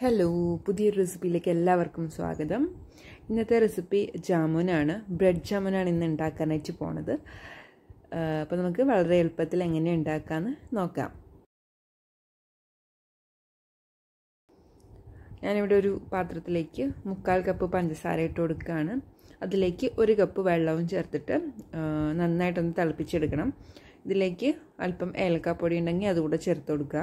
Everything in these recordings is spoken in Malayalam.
ഹലോ പുതിയൊരു റെസിപ്പിയിലേക്ക് എല്ലാവർക്കും സ്വാഗതം ഇന്നത്തെ റെസിപ്പി ജാമുനാണ് ബ്രെഡ് ജാമുനാണ് ഇന്ന് ഉണ്ടാക്കാനായിട്ട് പോണത് അപ്പോൾ നമുക്ക് വളരെ എളുപ്പത്തിൽ എങ്ങനെ ഉണ്ടാക്കാമെന്ന് നോക്കാം ഞാനിവിടെ ഒരു പാത്രത്തിലേക്ക് മുക്കാൽ കപ്പ് പഞ്ചസാര ഇട്ട് കൊടുക്കുകയാണ് അതിലേക്ക് ഒരു കപ്പ് വെള്ളവും ചേർത്തിട്ട് നന്നായിട്ടൊന്ന് തിളപ്പിച്ചെടുക്കണം ഇതിലേക്ക് അല്പം ഏലക്കാപ്പൊടി ഉണ്ടെങ്കിൽ അതുകൂടെ ചേർത്ത് കൊടുക്കുക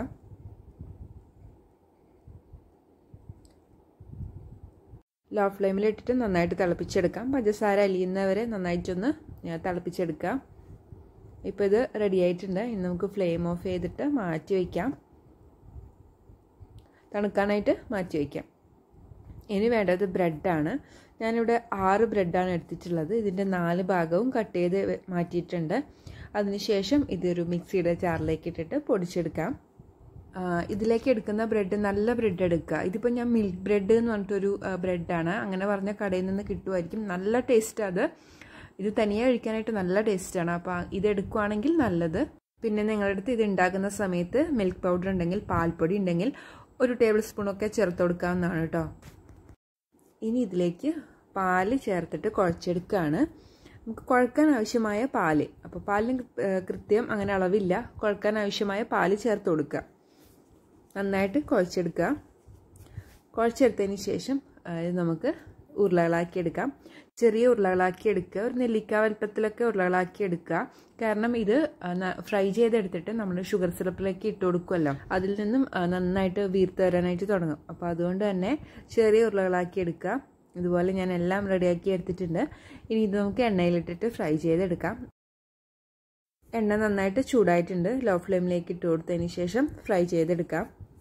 ലോ ഫ്ലെയിമിൽ ഇട്ടിട്ട് നന്നായിട്ട് തിളപ്പിച്ചെടുക്കാം പഞ്ചസാര അലിയുന്നവരെ നന്നായിട്ടൊന്ന് തിളപ്പിച്ചെടുക്കാം ഇപ്പോൾ ഇത് റെഡി ആയിട്ടുണ്ട് ഇനി നമുക്ക് ഫ്ലെയിം ഓഫ് ചെയ്തിട്ട് മാറ്റി വയ്ക്കാം തണുക്കാനായിട്ട് മാറ്റി വയ്ക്കാം ഇനി വേണ്ടത് ബ്രെഡാണ് ഞാനിവിടെ ആറ് ബ്രെഡാണ് എടുത്തിട്ടുള്ളത് ഇതിൻ്റെ നാല് ഭാഗവും കട്ട് ചെയ്ത് മാറ്റിയിട്ടുണ്ട് അതിനുശേഷം ഇതൊരു മിക്സിയുടെ ജാറിലേക്ക് ഇട്ടിട്ട് പൊടിച്ചെടുക്കാം ഇതിലേക്ക് എടുക്കുന്ന ബ്രെഡ് നല്ല ബ്രെഡ് എടുക്കുക ഇതിപ്പോൾ ഞാൻ മിൽക്ക് ബ്രെഡ് എന്ന് പറഞ്ഞിട്ടൊരു ബ്രെഡാണ് അങ്ങനെ പറഞ്ഞ കടയിൽ നിന്ന് കിട്ടുമായിരിക്കും നല്ല ടേസ്റ്റ് അത് ഇത് തനിയെ കഴിക്കാനായിട്ട് നല്ല ടേസ്റ്റാണ് അപ്പോൾ ഇത് എടുക്കുവാണെങ്കിൽ നല്ലത് പിന്നെ നിങ്ങളുടെ അടുത്ത് ഇത് ഉണ്ടാക്കുന്ന സമയത്ത് മിൽക്ക് പൗഡർ ഉണ്ടെങ്കിൽ പാൽപ്പൊടി ഉണ്ടെങ്കിൽ ഒരു ടേബിൾ സ്പൂണൊക്കെ ചേർത്ത് കൊടുക്കാവുന്നതാണ് കേട്ടോ ഇനി ഇതിലേക്ക് പാല് ചേർത്തിട്ട് കുഴച്ചെടുക്കുകയാണ് നമുക്ക് കുഴക്കാൻ ആവശ്യമായ പാല് അപ്പോൾ പാലിന് കൃത്യം അങ്ങനെ അളവില്ല കുഴക്കാൻ ആവശ്യമായ പാല് ചേർത്ത് കൊടുക്കുക നന്നായിട്ട് കുഴച്ചെടുക്കുക കുഴച്ചെടുത്തതിന് ശേഷം നമുക്ക് ഉരുളകളാക്കി എടുക്കാം ചെറിയ ഉരുളകളാക്കി എടുക്കുക ഒരു നെല്ലിക്ക വലുപ്പത്തിലൊക്കെ ഉരുളകളാക്കി എടുക്കുക കാരണം ഇത് ഫ്രൈ ചെയ്തെടുത്തിട്ട് നമ്മൾ ഷുഗർ സിറപ്പിലേക്ക് ഇട്ട് കൊടുക്കുമല്ലോ അതിൽ നിന്നും നന്നായിട്ട് വീർത്ത് വരാനായിട്ട് തുടങ്ങും അപ്പോൾ അതുകൊണ്ട് തന്നെ ചെറിയ ഉരുളകളാക്കി എടുക്കുക ഇതുപോലെ ഞാൻ എല്ലാം റെഡിയാക്കി എടുത്തിട്ടുണ്ട് ഇനി ഇത് നമുക്ക് എണ്ണയിലിട്ടിട്ട് ഫ്രൈ ചെയ്തെടുക്കാം എണ്ണ നന്നായിട്ട് ചൂടായിട്ടുണ്ട് ലോ ഫ്ലെയിമിലേക്ക് ഇട്ട് കൊടുത്തതിന് ശേഷം ഫ്രൈ ചെയ്തെടുക്കാം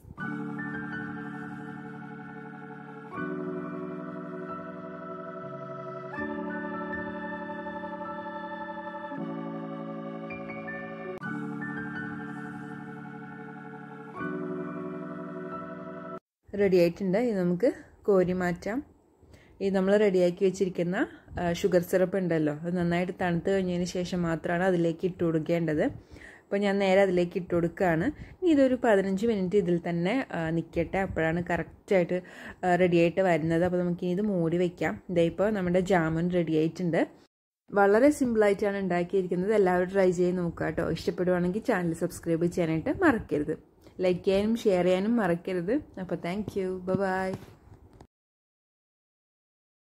റെഡി ആയിട്ടുണ്ട് ഇത് നമുക്ക് കോരി മാറ്റാം ഈ നമ്മൾ റെഡിയാക്കി വെച്ചിരിക്കുന്ന ഷുഗർ സിറപ്പ് ഉണ്ടല്ലോ അത് നന്നായിട്ട് തണുത്ത് കഴിഞ്ഞതിന് ശേഷം മാത്രമാണ് അതിലേക്ക് ഇട്ട് കൊടുക്കേണ്ടത് അപ്പോൾ ഞാൻ നേരെ അതിലേക്ക് ഇട്ട് കൊടുക്കുകയാണ് ഇനി ഇതൊരു പതിനഞ്ച് മിനിറ്റ് ഇതിൽ തന്നെ നിൽക്കട്ടെ അപ്പോഴാണ് കറക്റ്റായിട്ട് റെഡിയായിട്ട് വരുന്നത് അപ്പോൾ നമുക്ക് ഇത് മൂടി വയ്ക്കാം ഇതേപ്പോൾ നമ്മുടെ ജാമുൻ റെഡി ആയിട്ടുണ്ട് വളരെ സിമ്പിളായിട്ടാണ് ഉണ്ടാക്കിയിരിക്കുന്നത് എല്ലാവരും ട്രൈ ചെയ്ത് നോക്കുക കേട്ടോ ഇഷ്ടപ്പെടുവാണെങ്കിൽ ചാനൽ സബ്സ്ക്രൈബ് ചെയ്യാനായിട്ട് മറക്കരുത് ലൈക്ക് ചെയ്യാനും ഷെയർ ചെയ്യാനും മറക്കരുത് അപ്പോൾ താങ്ക് യു ബൈ